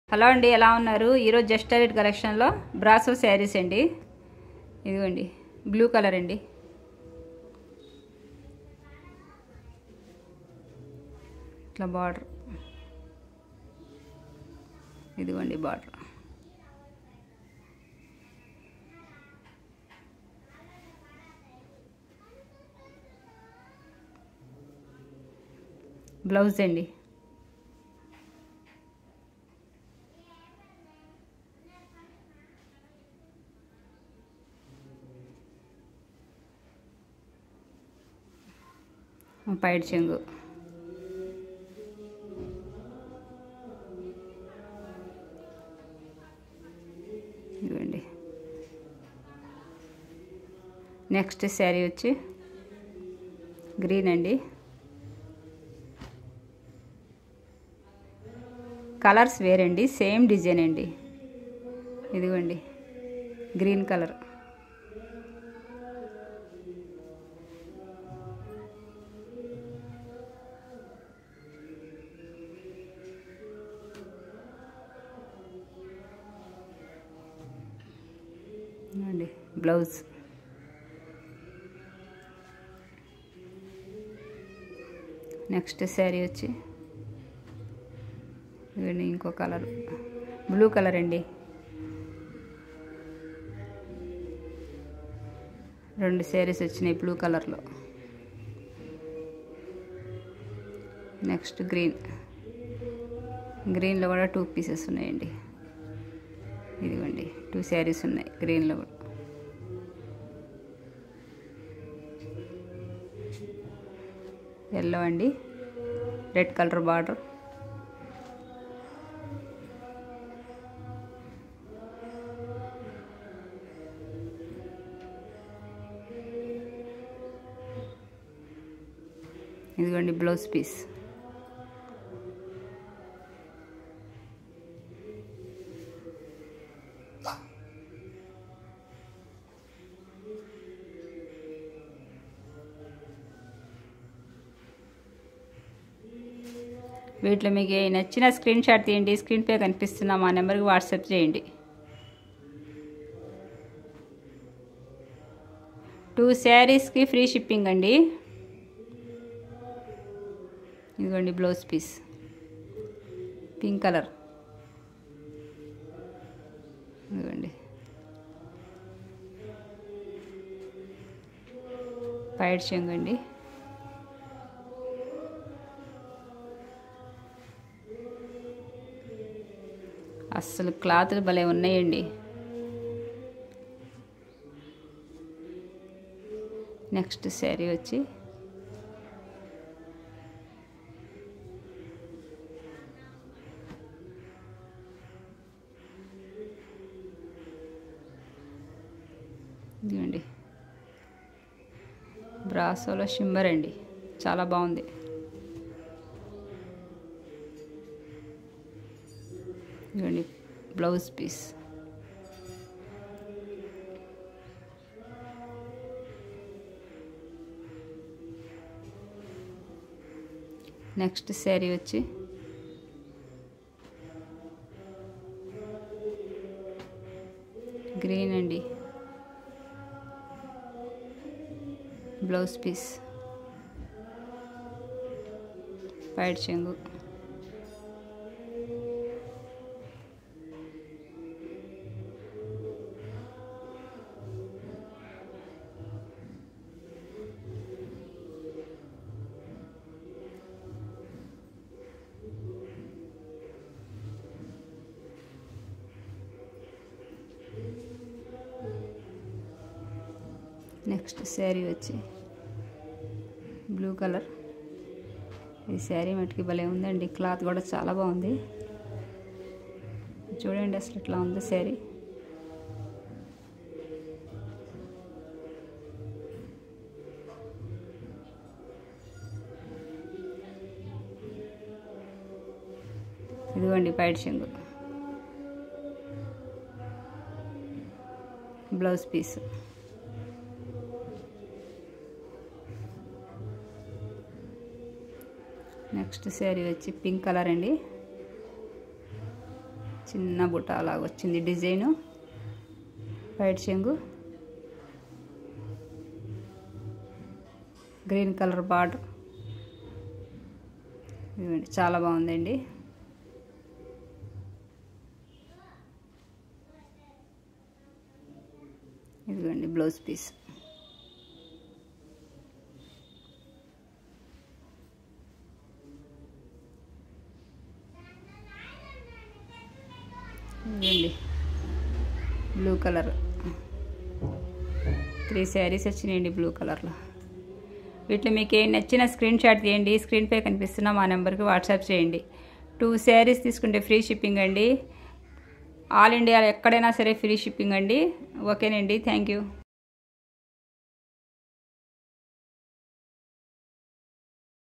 hello అండి ఎలా ఉన్నారు ఈరోజు జస్ట్ రైట్ కలెక్షన్లో బ్రాసో శారీస్ అండి ఇదిగోండి బ్లూ కలర్ అండి ఇట్లా బార్డర్ ఇదిగోండి బార్డర్ బ్లౌజ్ అండి పైడ్ చెంగు ఇవ్వండి నెక్స్ట్ శారీ వచ్చి గ్రీన్ అండి కలర్స్ వేరండి సేమ్ డిజైన్ అండి ఇదిగోండి గ్రీన్ కలర్ అండి బ్లౌజ్ నెక్స్ట్ శారీ వచ్చి ఇవన్నీ ఇంకో కలర్ బ్లూ కలర్ అండి రెండు శారీస్ వచ్చినాయి బ్లూ కలర్లో నెక్స్ట్ గ్రీన్ గ్రీన్లో కూడా టూ పీసెస్ ఉన్నాయండి ఇదిగోండి టూ శారీస్ ఉన్నాయి గ్రీన్లో కూడా ఎల్లో అండి రెడ్ కలర్ బార్డర్ ఇదిగోండి బ్లౌజ్ పీస్ వీటిలో మీకు ఏ నచ్చిన స్క్రీన్ షాట్ తీయండి స్క్రీన్ పే కనిపిస్తున్న మా నెంబర్కి వాట్సాప్ చేయండి టూ శారీస్కి ఫ్రీ షిప్పింగ్ అండి ఇదిగోండి బ్లౌజ్ పీస్ పింక్ కలర్ ఇదిగోండి పైడ్ చెంగండి అస్సలు క్లాతులు భలే ఉన్నాయండి నెక్స్ట్ శారీ వచ్చి ఇదిగోండి బ్రాసోలో షిమ్మర్ అండి చాలా బాగుంది ఇదిగోండి బ్లౌజ్ పీస్ నెక్స్ట్ శారీ వచ్చి గ్రీన్ అండి బ్లౌజ్ పీస్ పైడ్ చెంగు నెక్స్ట్ శారీ వచ్చి బ్లూ కలర్ ఈ శారీ మటుకి భలే ఉందండి క్లాత్ కూడా చాలా బాగుంది చూడండి అసలు ఇట్లా ఉంది శారీ ఇదిగోండి పైడ్ చెంగు బ్లౌజ్ పీస్ నెక్స్ట్ శారీ వచ్చి పింక్ కలర్ అండి చిన్న బుట్ట అలాగ వచ్చింది డిజైను వైట్ చెంగు గ్రీన్ కలర్ బార్డర్ ఇదిగోండి చాలా బాగుందండి ఇదిగోండి బ్లౌజ్ పీస్ ఇదండి బ్లూ కలర్ త్రీ శారీస్ వచ్చినాయండి బ్లూ కలర్లో వీటిలో మీకు ఏం నచ్చిన స్క్రీన్ షాట్ తీయండి స్క్రీన్పై కనిపిస్తున్న మా నెంబర్కి వాట్సాప్ చేయండి టూ శారీస్ తీసుకుంటే ఫ్రీ షిప్పింగ్ అండి ఆల్ ఇండియా ఎక్కడైనా సరే ఫ్రీ షిప్పింగ్ అండి ఓకేనండి థ్యాంక్ యూ